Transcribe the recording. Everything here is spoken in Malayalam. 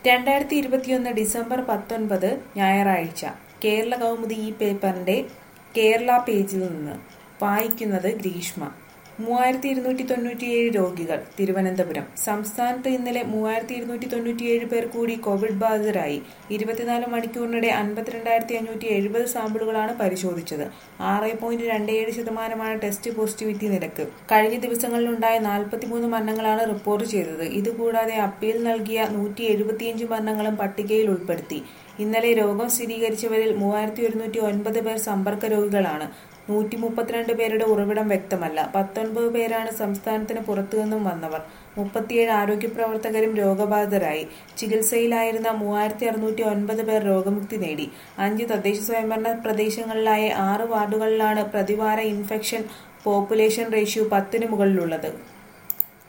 രണ്ടായിരത്തി ഇരുപത്തിയൊന്ന് ഡിസംബർ പത്തൊൻപത് ഞായറാഴ്ച കേരള കൗമുദി ഈ പേപ്പറിന്റെ കേരള പേജിൽ നിന്ന് വായിക്കുന്നത് ഗ്രീഷ്മ മൂവായിരത്തി ഇരുന്നൂറ്റി തൊണ്ണൂറ്റിയേഴ് രോഗികൾ തിരുവനന്തപുരം സംസ്ഥാനത്ത് ഇന്നലെ മൂവായിരത്തി ഇരുന്നൂറ്റി തൊണ്ണൂറ്റിയേഴ് പേർ കൂടി കോവിഡ് ബാധിതരായി ഇരുപത്തിനാല് മണിക്കൂറിനിടെ അൻപത്തിരണ്ടായിരത്തി അഞ്ഞൂറ്റി എഴുപത് സാമ്പിളുകളാണ് പരിശോധിച്ചത് ആറ് പോയിന്റ് രണ്ട് ഏഴ് ശതമാനമാണ് ടെസ്റ്റ് പോസിറ്റിവിറ്റി നിരക്ക് കഴിഞ്ഞ ദിവസങ്ങളിലുണ്ടായ നാൽപ്പത്തിമൂന്ന് മരണങ്ങളാണ് റിപ്പോർട്ട് ചെയ്തത് ഇതുകൂടാതെ അപ്പീൽ നൽകിയ നൂറ്റി എഴുപത്തിയഞ്ച് മരണങ്ങളും പട്ടികയിൽ ഉൾപ്പെടുത്തി ഇന്നലെ രോഗം സ്ഥിരീകരിച്ചവരിൽ മൂവായിരത്തി ഒരുന്നൂറ്റി ഒൻപത് പേർ സമ്പർക്ക രോഗികളാണ് നൂറ്റി മുപ്പത്തിരണ്ട് പേരുടെ ഉറവിടം വ്യക്തമല്ല പത്തൊൻപത് പേരാണ് സംസ്ഥാനത്തിന് പുറത്തുനിന്നും വന്നവർ മുപ്പത്തിയേഴ് ആരോഗ്യ പ്രവർത്തകരും രോഗബാധിതരായി ചികിത്സയിലായിരുന്ന മൂവായിരത്തി അറുന്നൂറ്റി ഒൻപത് പേർ രോഗമുക്തി നേടി അഞ്ച് തദ്ദേശ സ്വയംഭരണ പ്രദേശങ്ങളിലായ ആറ് വാർഡുകളിലാണ് പ്രതിവാര ഇൻഫെക്ഷൻ പോപ്പുലേഷൻ റേഷ്യോ പത്തിന് മുകളിലുള്ളത്